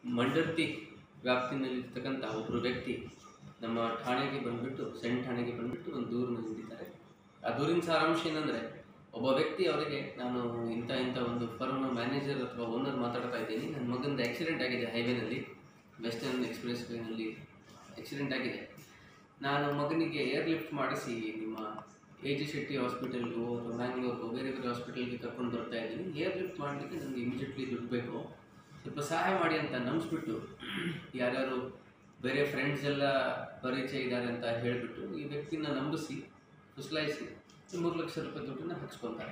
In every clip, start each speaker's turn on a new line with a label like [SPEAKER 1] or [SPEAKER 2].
[SPEAKER 1] ಮಂಡರ್ತಿ ವ್ಯಾಪ್ತಿನಲ್ಲಿರ್ತಕ್ಕಂಥ ಒಬ್ಬರು ವ್ಯಕ್ತಿ ನಮ್ಮ ಠಾಣೆಗೆ ಬಂದುಬಿಟ್ಟು ಸಣ್ಣ ಠಾಣೆಗೆ ಬಂದುಬಿಟ್ಟು ಒಂದು ದೂರನ್ನು ನೀಡಿದ್ದಾರೆ ಆ ದೂರಿನ ಸಾರಾಂಶ ಏನಂದರೆ ಒಬ್ಬ ವ್ಯಕ್ತಿ ಅವರಿಗೆ ನಾನು ಇಂಥ ಇಂಥ ಒಂದು ಫರ್ಮ್ ಮ್ಯಾನೇಜರ್ ಅಥವಾ ಓನರ್ ಮಾತಾಡ್ತಾ ಇದ್ದೀನಿ ನನ್ನ ಮಗಂದು ಆಕ್ಸಿಡೆಂಟ್ ಆಗಿದೆ ಹೈವೇನಲ್ಲಿ ವೆಸ್ಟರ್ನ್ ಎಕ್ಸ್ಪ್ರೆಸ್ ವೇನಲ್ಲಿ ಆಕ್ಸಿಡೆಂಟ್ ಆಗಿದೆ ನಾನು ಮಗನಿಗೆ ಏರ್ ಲಿಫ್ಟ್ ಮಾಡಿಸಿ ನಿಮ್ಮ ಎ ಜಿ ಶೆಟ್ಟಿ ಹಾಸ್ಪಿಟಲ್ಗೋ ಅಥವಾ ಬ್ಯಾಂಗ್ಳೂರ್ಗೋ ಬೇರೆ ಬೇರೆ ಹಾಸ್ಪಿಟಲ್ಗೆ ಕರ್ಕೊಂಡು ಬರ್ತಾ ಇದ್ದೀನಿ ಏರ್ ಲಿಫ್ಟ್ ಮಾಡಲಿಕ್ಕೆ ನನಗೆ ಇಮಿಡಿಯೇಟ್ಲಿ ದುಡ್ಡು ಬೇಕು ಸ್ವಲ್ಪ ಸಹಾಯ ಮಾಡಿ ಅಂತ ನಂಬಿಸ್ಬಿಟ್ಟು ಯಾರ್ಯಾರು ಬೇರೆ ಫ್ರೆಂಡ್ಸ್ ಎಲ್ಲ ಪರಿಚಯ ಇದ್ದಾರೆ ಅಂತ ಹೇಳಿಬಿಟ್ಟು ಈ ವ್ಯಕ್ತಿನ ನಂಬಿಸಿ ಫುಸ್ಲಾಯಿಸಿ ಮೂರು ಲಕ್ಷ ರೂಪಾಯಿ ದುಡ್ಡನ್ನ ಹಾಕ್ಸ್ಕೊತಾರೆ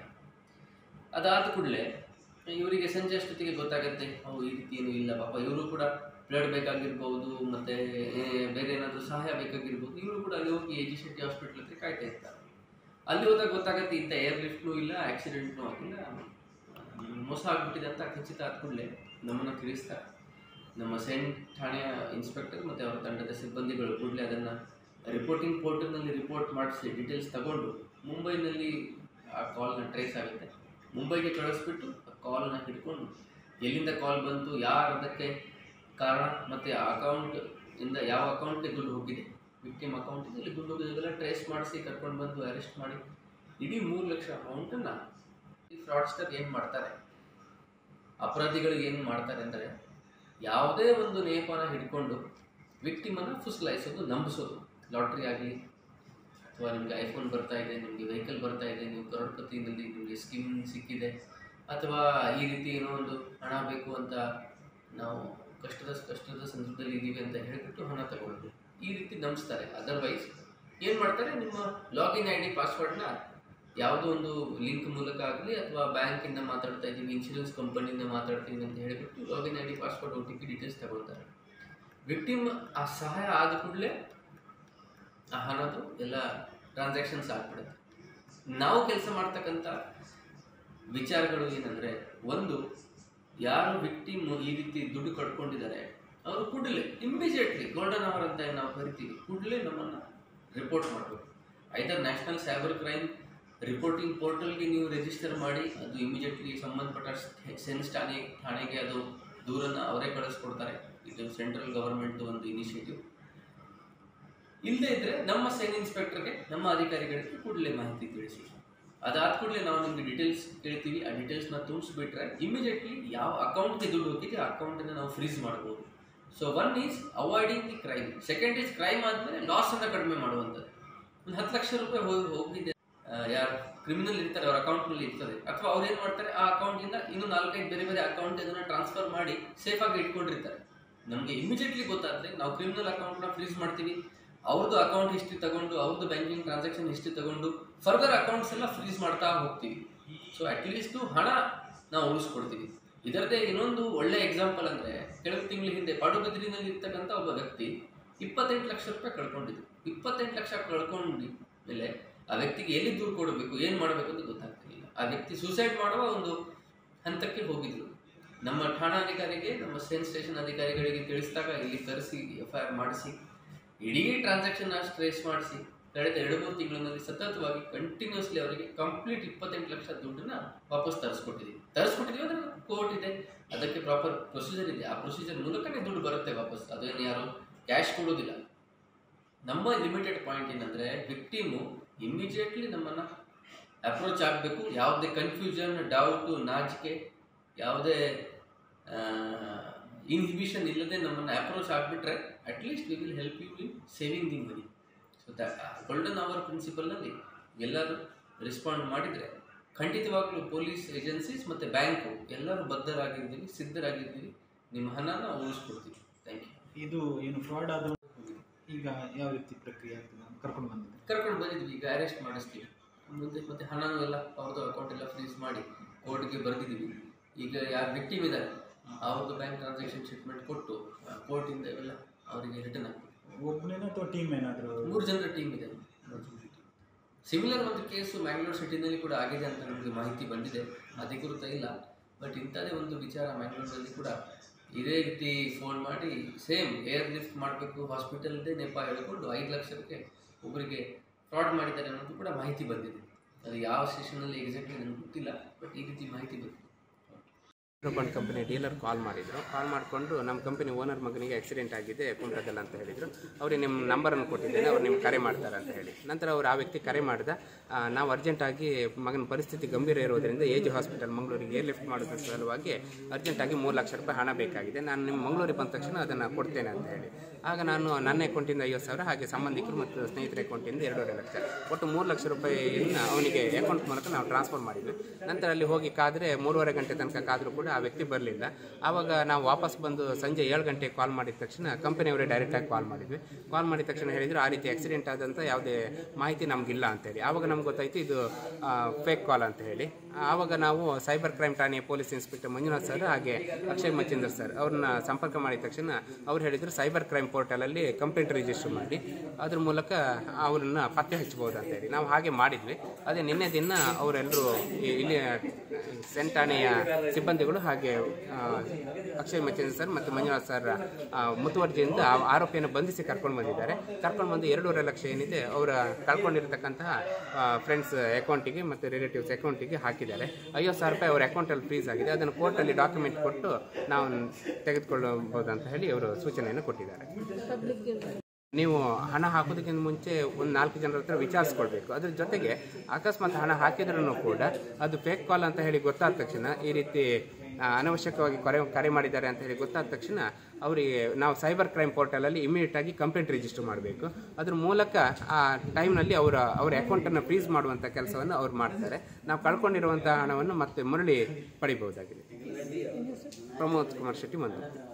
[SPEAKER 1] ಅದಾದ ಕೂಡಲೇ ಇವರಿಗೆ ಸಂಜೆ ಅಷ್ಟೊತ್ತಿಗೆ ಗೊತ್ತಾಗುತ್ತೆ ಅವು ಈ ರೀತಿ ಏನೂ ಇಲ್ಲ ಪಾಪ ಇವರು ಕೂಡ ಬ್ಲಡ್ ಬೇಕಾಗಿರ್ಬೋದು ಮತ್ತು ಬೇರೆ ಏನಾದರೂ ಸಹಾಯ ಬೇಕಾಗಿರ್ಬೋದು ಇವರು ಕೂಡ ಅಲ್ಲಿ ಹೋಗಿ ಎ ಜಿ ಶೆಟ್ಟಿ ಹಾಸ್ಪಿಟ್ಲ್ ಹತ್ರ ಕಾಯ್ತಾ ಇರ್ತಾರೆ ಅಲ್ಲಿ ಹೋದಾಗ ಗೊತ್ತಾಗುತ್ತೆ ಇಂಥ ಏರ್ ಲಿಫ್ಟ್ನೂ ಇಲ್ಲ ಆಕ್ಸಿಡೆಂಟ್ನೂ ಆಗಿಲ್ಲ ಮೋಸ ಆಗಿಬಿಟ್ಟಿದೆ ಅಂತ ಖಚಿತ ಆದ ಕೂಡಲೇ ನಮ್ಮನ್ನು ತಿಳಿಸ್ತಾರೆ ನಮ್ಮ ಸೆಂಟ್ ಠಾಣೆಯ ಇನ್ಸ್ಪೆಕ್ಟರ್ ಮತ್ತು ಅವರ ತಂಡದ ಸಿಬ್ಬಂದಿಗಳು ಕೂಡಲೇ ಅದನ್ನು ರಿಪೋರ್ಟಿಂಗ್ ಪೋರ್ಟಲ್ನಲ್ಲಿ ರಿಪೋರ್ಟ್ ಮಾಡಿಸಿ ಡೀಟೇಲ್ಸ್ ತಗೊಂಡು ಮುಂಬೈನಲ್ಲಿ ಆ ಕಾಲ್ನ ಟ್ರೇಸ್ ಆಗುತ್ತೆ ಮುಂಬೈಗೆ ಕಳಿಸ್ಬಿಟ್ಟು ಆ ಕಾಲ್ನ ಹಿಡ್ಕೊಂಡು ಎಲ್ಲಿಂದ ಕಾಲ್ ಬಂತು ಯಾರು ಅದಕ್ಕೆ ಕಾರಣ ಮತ್ತು ಆ ಅಕೌಂಟ್ ಇಂದ ಯಾವ ಅಕೌಂಟ್ಗೆ ದುಡ್ಡು ಹೋಗಿದೆ ವಿಕ್ಟಿಮ್ ಅಕೌಂಟಿಗೆ ಇಲ್ಲಿ ದುಡ್ಡು ಹೋಗಿದ್ದೆಲ್ಲ ಟ್ರೇಸ್ ಮಾಡಿಸಿ ಕರ್ಕೊಂಡು ಬಂದು ಅರೆಸ್ಟ್ ಮಾಡಿ ಇಡೀ ಮೂರು ಲಕ್ಷ ಅಮೌಂಟನ್ನು ಈ ಫ್ರಾಡ್ಸ್ಟರ್ ಏನು ಮಾಡ್ತಾರೆ ಅಪರಾಧಿಗಳು ಏನು ಮಾಡ್ತಾರೆ ಅಂದರೆ ಯಾವುದೇ ಒಂದು ನೇಪನ ಹಿಡ್ಕೊಂಡು ವಿಕ್ಟಿಮನ್ನು ಫುಸ್ಲಾಯಿಸೋದು ನಂಬಿಸೋದು ಲಾಟ್ರಿ ಆಗಲಿ ಅಥವಾ ನಿಮಗೆ ಐಫೋನ್ ಬರ್ತಾ ಇದೆ ನಿಮಗೆ ವೆಹಿಕಲ್ ಬರ್ತಾ ಇದೆ ನೀವು ಕರೋಡ್ಪತಿನಲ್ಲಿ ನಿಮಗೆ ಸ್ಕೀಮ್ ಸಿಕ್ಕಿದೆ ಅಥವಾ ಈ ರೀತಿ ಏನೋ ಒಂದು ಹಣ ಬೇಕು ಅಂತ ನಾವು ಕಷ್ಟದ ಕಷ್ಟದ ಸಂದರ್ಭದಲ್ಲಿ ಇದ್ದೀವಿ ಅಂತ ಹೇಳಿಬಿಟ್ಟು ಹಣ ತಗೊಳ್ಳೋದು ಈ ರೀತಿ ನಂಬಿಸ್ತಾರೆ ಅದರ್ವೈಸ್ ಏನು ಮಾಡ್ತಾರೆ ನಿಮ್ಮ ಲಾಗಿನ್ ಐ ಡಿ ಪಾಸ್ವರ್ಡ್ನ ಯಾವುದೋ ಒಂದು ಲಿಂಕ್ ಮೂಲಕ ಆಗಲಿ ಅಥವಾ ಬ್ಯಾಂಕಿಂದ ಮಾತಾಡ್ತಾ ಇದ್ದೀವಿ ಇನ್ಶೂರೆನ್ಸ್ ಕಂಪನಿಯಿಂದ ಮಾತಾಡ್ತೀವಿ ಅಂತ ಹೇಳಿಬಿಟ್ಟು login I D password O T P details ತಗೊಳ್ತಾರೆ ವಿಕ್ಟಿಮ್ ಆ ಸಹಾಯ ಆದ ಕೂಡಲೇ ಆ ಹಣದು ಎಲ್ಲ ಟ್ರಾನ್ಸಾಕ್ಷನ್ಸ್ ಆಗ್ಬಿಡುತ್ತೆ ನಾವು ಕೆಲಸ ಮಾಡ್ತಕ್ಕಂಥ ವಿಚಾರಗಳು ಏನಂದರೆ ಒಂದು ಯಾರು ವಿಕ್ಟಿಮ್ ಈ ರೀತಿ ದುಡ್ಡು ಕಟ್ಕೊಂಡಿದ್ದಾರೆ ಅವರು ಕೂಡಲೇ ಇಮ್ಮಿಡಿಯೇಟ್ಲಿ ಗೋಲ್ಡನ್ ಅವರ್ ಅಂತ ಏನ್ ನಾವು ಕರಿತೀವಿ ಕೂಡಲೇ ನಮ್ಮನ್ನು ರಿಪೋರ್ಟ್ ಮಾಡಬೇಕು either national cyber crime reporting ಪೋರ್ಟಲ್ಗೆ ನೀವು ರಿಜಿಸ್ಟರ್ ಮಾಡಿ ಅದು ಇಮಿಡಿಯೇಟ್ಲಿ ಸಂಬಂಧಪಟ್ಟ ಸೆನ್ಸ್ ಠಾಣೆ ಠಾಣೆಗೆ ಅದು ದೂರನ್ನು ಅವರೇ ಕಳಿಸ್ಕೊಡ್ತಾರೆ ಇದು ಸೆಂಟ್ರಲ್ ಗವರ್ಮೆಂಟ್ ಒಂದು ಇನಿಷಿಯೇಟಿವ್ ಇಲ್ಲದೇ ಇದ್ರೆ ನಮ್ಮ ಸೈನ್ ಇನ್ಸ್ಪೆಕ್ಟರ್ಗೆ ನಮ್ಮ ಅಧಿಕಾರಿಗಳಿಗೆ ಕೂಡಲೇ ಮಾಹಿತಿ ತಿಳಿಸಿ ಅದಾದ ಕೂಡಲೇ ನಾವು ನಿಮಗೆ ಡೀಟೇಲ್ಸ್ ಕೇಳ್ತೀವಿ ಆ ಡೀಟೇಲ್ಸ್ನ ತುಂಬಿಸ್ಬಿಟ್ರೆ ಇಮಿಡಿಯೇಟ್ಲಿ ಯಾವ ಅಕೌಂಟ್ಗೆ ದುಡ್ಡು ಹೋಗಿದೆ ಆ ಅಕೌಂಟನ್ನು ನಾವು ಫ್ರೀಸ್ ಮಾಡ್ಬೋದು so one is avoiding the crime second is crime ಆದಮೇಲೆ ಲಾಸನ್ನು ಕಡಿಮೆ ಮಾಡುವಂಥದ್ದು ಒಂದು ಹತ್ತು ಲಕ್ಷ ರೂಪಾಯಿ ಹೋಗಿ ಹೋಗಿದೆ ಆ, ಯಾರು ಕ್ರಿಮಿನಲ್ ಇರ್ತಾರೆ ಅವ್ರ ಅಕೌಂಟ್ನಲ್ಲಿ ಇರ್ತದೆ ಅಥವಾ ಅವ್ರು ಏನು ಮಾಡ್ತಾರೆ ಆ ಅಕೌಂಟಿಂದ ಇನ್ನೂ ನಾಲ್ಕೈದು ಬೇರೆ ಬೇರೆ ಅಕೌಂಟ್ ಇದನ್ನು ಟ್ರಾನ್ಸ್ಫರ್ ಮಾಡಿ ಸೇಫಾಗಿ ಇಟ್ಕೊಂಡಿರ್ತಾರೆ ನಮಗೆ ಇಮಿಡಿಯೇಟ್ಲಿ ಗೊತ್ತಾದರೆ ನಾವು ಕ್ರಿಮಿನಲ್ ಅಕೌಂಟ್ನ ಫ್ರೀಸ್ ಮಾಡ್ತೀವಿ ಅವ್ರದ್ದು ಅಕೌಂಟ್ ಹಿಸ್ಟ್ರಿ ತಗೊಂಡು ಅವ್ರದ್ದು ಬ್ಯಾಂಕಿಂಗ್ ಟ್ರಾನ್ಸಾಕ್ಷನ್ ಹಿಸ್ಟ್ರಿ ತಗೊಂಡು ಫರ್ದರ್ ಅಕೌಂಟ್ಸ್ ಎಲ್ಲ ಫ್ರೀಸ್ ಮಾಡ್ತಾ ಹೋಗ್ತೀವಿ ಸೊ ಅಟ್ಲೀಸ್ಟು ಹಣ ನಾವು ಉಳಿಸ್ಕೊಡ್ತೀವಿ ಇದರದೇ ಇನ್ನೊಂದು ಒಳ್ಳೆ ಎಕ್ಸಾಂಪಲ್ ಅಂದರೆ ಕೆಲವು ತಿಂಗಳ ಹಿಂದೆ ಪಡುಬಿದ್ರಿನಲ್ಲಿ ಇರ್ತಕ್ಕಂಥ ಒಬ್ಬ ವ್ಯಕ್ತಿ ಇಪ್ಪತ್ತೆಂಟು ಲಕ್ಷ ರೂಪಾಯಿ ಕಳ್ಕೊಂಡಿದ್ದು ಇಪ್ಪತ್ತೆಂಟು ಲಕ್ಷ ಕಳ್ಕೊಂಡು ಮೇಲೆ ಆ ವ್ಯಕ್ತಿಗೆ ಎಲ್ಲಿ ದೂರು ಕೊಡಬೇಕು ಏನು ಮಾಡಬೇಕು ಅಂತ ಗೊತ್ತಾಗ್ತಿರ್ಲಿಲ್ಲ ಆ ವ್ಯಕ್ತಿ ಸೂಸೈಡ್ ಮಾಡುವ ಒಂದು ಹಂತಕ್ಕೆ ಹೋಗಿದ್ರು ನಮ್ಮ ಠಾಣಾಧಿಕಾರಿಗೆ ನಮ್ಮ ಸೇನ್ ಸ್ಟೇಷನ್ ಅಧಿಕಾರಿಗಳಿಗೆ ತಿಳಿಸಿದಾಗ ಇಲ್ಲಿ ಕರೆಸಿ ಎಫ್ ಐ ಆರ್ ಮಾಡಿಸಿ ಇಡೀ ಟ್ರಾನ್ಸಾಕ್ಷನ್ನ ಟ್ರೇಸ್ ಮಾಡಿಸಿ ಕಳೆದ ಎರಡು ಮೂರು ತಿಂಗಳಿನಲ್ಲಿ ಸತತವಾಗಿ ಕಂಟಿನ್ಯೂಸ್ಲಿ ಅವರಿಗೆ ಕಂಪ್ಲೀಟ್ ಇಪ್ಪತ್ತೆಂಟು ಲಕ್ಷ ದುಡ್ಡನ್ನ ವಾಪಸ್ ತರಿಸ್ಕೊಟ್ಟಿದ್ದೀವಿ ತರಿಸ್ಕೊಟ್ಟಿದ್ದೀವಿ ಅಂದರೆ ಕೋರ್ಟ್ ಇದೆ ಅದಕ್ಕೆ ಪ್ರಾಪರ್ ಪ್ರೊಸೀಜರ್ ಇದೆ ಆ ಪ್ರೊಸೀಜರ್ ಮೂಲಕನೇ ದುಡ್ಡು ಬರುತ್ತೆ ವಾಪಸ್ ಅದೇನು ಯಾರು ಕ್ಯಾಶ್ ಕೊಡೋದಿಲ್ಲ ನಮ್ಮ ಲಿಮಿಟೆಡ್ ಪಾಯಿಂಟ್ ಏನಂದರೆ ವಿಕ್ಟಿಮು ಇಮಿಡಿಯೇಟ್ಲಿ ನಮ್ಮನ್ನು ಅಪ್ರೋಚ್ ಆಗಬೇಕು ಯಾವುದೇ ಕನ್ಫ್ಯೂಷನ್ ಡೌಟು ನಾಚಿಕೆ ಯಾವುದೇ ಇನ್ಹಿಬಿಷನ್ ಇಲ್ಲದೆ ನಮ್ಮನ್ನು ಅಪ್ರೋಚ್ ಆಗಿಬಿಟ್ರೆ at least we will help you in saving the money so that golden hour ಪ್ರಿನ್ಸಿಪಲ್ನಲ್ಲಿ ಎಲ್ಲರೂ ರೆಸ್ಪಾಂಡ್ ಮಾಡಿದರೆ ಖಂಡಿತವಾಗ್ಲೂ ಪೊಲೀಸ್ ಏಜೆನ್ಸೀಸ್ ಮತ್ತು ಬ್ಯಾಂಕು ಎಲ್ಲರೂ ಬದ್ಧರಾಗಿರ್ತೀವಿ ಸಿದ್ಧರಾಗಿರ್ತೀವಿ ನಿಮ್ಮ ಹಣನ ಉಳಿಸ್ಕೊಡ್ತೀವಿ ಥ್ಯಾಂಕ್ ಯು
[SPEAKER 2] ಇದು ಏನು ಫ್ರಾಡ್ ಆದ ಈಗ ಯಾವ ರೀತಿ ಪ್ರಕ್ರಿಯೆ ಆಗ್ತದೆ ಕರ್ಕೊಂಡು ಬಂದಿದೆ
[SPEAKER 1] ಕರ್ಕೊಂಡು ಬಂದಿದ್ವಿ ಈಗ ಅರೆಸ್ಟ್ ಮಾಡಿಸ್ತೀವಿ ಮುಂದೆ ಮತ್ತೆ ಹಣನೂ ಎಲ್ಲ ಅವ್ರದ್ದು ಅಕೌಂಟ್ ಎಲ್ಲ ಫ್ರೀಸ್ ಮಾಡಿ ಕೋರ್ಟ್ಗೆ ಬರೆದಿದ್ದೀವಿ ಈಗ ಯಾರು ವಿಕ್ಟಿಮ್ ಇದ್ದಾರೆ ಅವ್ರದ್ದು ಬ್ಯಾಂಕ್ ಟ್ರಾನ್ಸಾಕ್ಷನ್ ಸ್ಟೇಟ್ಮೆಂಟ್ ಕೊಟ್ಟು ಕೋರ್ಟಿಂದ ಇವೆಲ್ಲ ಅವರಿಗೆ ರಿಟರ್ನ್ ಆಗ್ತದೆ
[SPEAKER 2] ಒಬ್ಬನೇನೋ ಅಥವಾ ಟೀಮ್ ಏನಾದರೂ
[SPEAKER 1] ಮೂರು ಜನರ ಟೀಮ್ ಇದೆ ಸಿಮಿಲರ್ ಒಂದು ಕೇಸು ಮ್ಯಾಂಗ್ಳೂರ್ ಸಿಟಿನಲ್ಲಿ ಕೂಡ ಆಗಿದೆ ಅಂತ ನಮಗೆ ಮಾಹಿತಿ ಬಂದಿದೆ ಅಧಿಕೃತ ಇಲ್ಲ ಬಟ್ ಇಂಥದೇ ಒಂದು ವಿಚಾರ ಮ್ಯಾಂಗ್ಳೂರಲ್ಲಿ ಕೂಡ ಇದೇ ರೀತಿ ಫೋನ್ ಮಾಡಿ ಸೇಮ್ ಏರ್ ಲಿಫ್ಟ್ ಮಾಡಬೇಕು ಹಾಸ್ಪಿಟಲ್ದೇ ನೆಪ ಹೇಳಿಕೊಂಡು ಐದು ಲಕ್ಷಕ್ಕೆ ಒಬ್ಬರಿಗೆ ಫ್ರಾಡ್ ಮಾಡಿದ್ದಾರೆ ಅನ್ನೋದು ಕೂಡ ಮಾಹಿತಿ ಬಂದಿದೆ ಅದು ಯಾವ ಸ್ಟೇಷನಲ್ಲಿ ಎಕ್ಸಾಕ್ಟ್ಲಿ ನನಗೆ ಗೊತ್ತಿಲ್ಲ ಬಟ್ ಈ ರೀತಿ ಮಾಹಿತಿ ಬಂದಿದೆ
[SPEAKER 3] ಬಂಡ್ ಕಂಪನಿ ಡೀಲರ್ ಕಾಲ್ ಮಾಡಿದರು ಕಾಲ್ ಮಾಡಿಕೊಂಡು ನಮ್ಮ ಕಂಪನಿ ಓನರ್ ಮಗನಿಗೆ ಆಕ್ಸಿಡೆಂಟ್ ಆಗಿದೆ ಕುಮಟದಲ್ಲಿ ಅಂತ ಹೇಳಿದರು ಅವ್ರಿಗೆ ನಿಮ್ಮ ನಂಬರನ್ನು ಕೊಟ್ಟಿದ್ದೇನೆ ಅವ್ರು ನಿಮ್ಗೆ ಕರೆ ಮಾಡ್ತಾರೆ ಅಂತ ಹೇಳಿ ನಂತರ ಅವ್ರು ಆ ವ್ಯಕ್ತಿ ಕರೆ ಮಾಡಿದ ಆ, ನಾವು ಅರ್ಜೆಂಟಾಗಿ ಮಗನ ಪರಿಸ್ಥಿತಿ ಗಂಭೀರ ಇರೋದರಿಂದ ಎ ಜಿ ಹಾಸ್ಪಿಟಲ್ ಮಂಗಳೂರಿಗೆ ಏರ್ ಲಿಫ್ಟ್ ಮಾಡೋದ್ರ ಸಲುವಾಗಿ ಅರ್ಜೆಂಟಾಗಿ ಮೂರು ಲಕ್ಷ ರೂಪಾಯಿ ಹಣ ಬೇಕಾಗಿದೆ ನಾನು ನಿಮ್ಮ ಮಂಗಳೂರಿಗೆ ಬಂದ ತಕ್ಷಣ ಅದನ್ನು ಕೊಡ್ತೇನೆ ಅಂತ ಹೇಳಿ ಆಗ ನಾನು ನನ್ನ ಅಕೌಂಟಿಂದ ಐವತ್ತು ಸಾವಿರ ಹಾಗೆ ಸಂಬಂಧಿಕರು ಮತ್ತು ಸ್ನೇಹಿತರ ಅಕೌಂಟಿಂದ ಎರಡೂವರೆ ಲಕ್ಷ ಒಟ್ಟು ಮೂರು ಲಕ್ಷ ರೂಪಾಯಿಯನ್ನು ಅವನಿಗೆ ಅಕೌಂಟ್ ಮೂಲಕ ನಾವು ಟ್ರಾನ್ಸ್ಫರ್ ಮಾಡಿದ್ವಿ ನಂತರ ಅಲ್ಲಿ ಹೋಗಿ ಕಾದರೆ ಮೂರುವರೆ ಗಂಟೆ ತನಕ ಕಾದರೂ ಕೂಡ ಆ ವ್ಯಕ್ತಿ ಬರಲಿಲ್ಲ ಆವಾಗ ನಾವು ವಾಪಸ್ ಬಂದು ಸಂಜೆ ಏಳು ಗಂಟೆಗೆ ಕಾಲ್ ಮಾಡಿದ ತಕ್ಷಣ ಕಂಪನಿಯವರೇ ಡೈರೆಕ್ಟಾಗಿ ಕಾಲ್ ಮಾಡಿದ್ವಿ ಕಾಲ್ ಮಾಡಿದ ತಕ್ಷಣ ಹೇಳಿದ್ರು ಆ ರೀತಿ ಆಕ್ಸಿಡೆಂಟ್ ಆದಂಥ ಯಾವುದೇ ಮಾಹಿತಿ ನಮಗಿಲ್ಲ ಅಂತ ಹೇಳಿ ಆವಾಗ ನಮ್ಗೆ ಗೊತ್ತಾಯಿತು ಇದು ಫೇಕ್ ಕಾಲ್ ಅಂತ ಹೇಳಿ ಆವಾಗ ನಾವು ಸೈಬರ್ ಕ್ರೈಮ್ ಠಾಣೆಯ ಪೊಲೀಸ್ ಇನ್ಸ್ಪೆಕ್ಟರ್ ಮಂಜುನಾಥ್ ಸರ್ ಹಾಗೆ ಅಕ್ಷಯ್ ಮಚ್ಚಂದ್ರ ಸರ್ ಅವ್ರನ್ನ ಸಂಪರ್ಕ ಮಾಡಿದ ತಕ್ಷಣ ಅವ್ರು ಹೇಳಿದ್ರು ಸೈಬರ್ ಕ್ರೈಮ್ ಪೋರ್ಟಲಲ್ಲಿ ಕಂಪ್ಲೇಂಟ್ ರಿಜಿಸ್ಟರ್ ಮಾಡಿ ಅದ್ರ ಮೂಲಕ ಅವ್ರನ್ನ ಪತ್ತೆ ಹಚ್ಚಬಹುದು ಅಂತ ಹೇಳಿ ನಾವು ಹಾಗೆ ಮಾಡಿದ್ವಿ ಅದೇ ನಿನ್ನೆ ದಿನ ಅವರೆಲ್ಲರೂ ಇಲ್ಲಿ ಸೆಂಟ್ ಠಾಣೆಯ ಸಿಬ್ಬಂದಿಗಳು ಹಾಗೆ ಆ, ಅಕ್ಷಯ್ ಮಚ್ಚಂದ್ರ ಸರ್ ಮತ್ತು ಮಂಜುನಾಥ್ ಸರ್ ಆ, ಮುತುವರ್ಜಿಯಿಂದ ಆ ಆರೋಪಿಯನ್ನು ಬಂಧಿಸಿ ಕರ್ಕೊಂಡು ಬಂದಿದ್ದಾರೆ ಕರ್ಕೊಂಡು ಬಂದು ಎರಡೂವರೆ ಲಕ್ಷ ಏನಿದೆ ಅವರ ಕಳ್ಕೊಂಡಿರ್ತಕ್ಕಂತಹ ಫ್ರೆಂಡ್ಸ್ ಅಕೌಂಟಿಗೆ ಮತ್ತು ರಿಲೇಟಿವ್ಸ್ ಅಕೌಂಟಿಗೆ ಹಾಕಿದ್ದಾರೆ ಐವತ್ತು ಸಾವಿರ ರೂಪಾಯಿ ಅವರ ಅಕೌಂಟಲ್ಲಿ ಫ್ರೀಸ್ ಆಗಿದೆ ಅದನ್ನು ಕೋರ್ಟಲ್ಲಿ ಡಾಕ್ಯುಮೆಂಟ್ ಕೊಟ್ಟು ನಾವು ತೆಗೆದುಕೊಳ್ಳಬಹುದು ಅಂತ ಹೇಳಿ ಅವರು ಸೂಚನೆಯನ್ನು ಕೊಟ್ಟಿದ್ದಾರೆ ನೀವು ಹಣ ಹಾಕೋದಕ್ಕಿಂತ ಮುಂಚೆ ಒಂದು ನಾಲ್ಕು ಜನರ ಹತ್ರ ವಿಚಾರಿಸ್ಕೊಳ್ಬೇಕು ಅದ್ರ ಜೊತೆಗೆ ಅಕಸ್ಮಾತ್ ಹಣ ಹಾಕಿದ್ರೂ ಕೂಡ ಅದು ಫೇಕ್ ಕಾಲ್ ಅಂತ ಹೇಳಿ ಗೊತ್ತಾದ ತಕ್ಷಣ ಈ ರೀತಿ ಆ, ಅನವಶ್ಯಕವಾಗಿ ಕರೆ ಕರೆ ಮಾಡಿದ್ದಾರೆ ಅಂತ ಹೇಳಿ ಗೊತ್ತಾದ ತಕ್ಷಣ ಅವರಿಗೆ ನಾವು ಸೈಬರ್ ಕ್ರೈಮ್ ಪೋರ್ಟಲಲ್ಲಿ ಇಮಿಡಿಯೇಟ್ ಆಗಿ ಕಂಪ್ಲೇಂಟ್ ರಿಜಿಸ್ಟರ್ ಮಾಡಬೇಕು ಅದ್ರ ಮೂಲಕ ಆ ಟೈಮ್ನಲ್ಲಿ ಅವರ ಅವರ ಅಕೌಂಟನ್ನು ಫ್ರೀಸ್ ಮಾಡುವಂಥ ಕೆಲಸವನ್ನು ಅವ್ರು ಮಾಡ್ತಾರೆ ನಾವು ಕಳ್ಕೊಂಡಿರುವಂಥ ಹಣವನ್ನು ಮತ್ತೆ ಮರಳಿ ಪಡಿಬಹುದಾಗಿದೆ ಪ್ರಮೋದ್ ಕುಮಾರ್ ಶೆಟ್ಟಿ ಮಂದು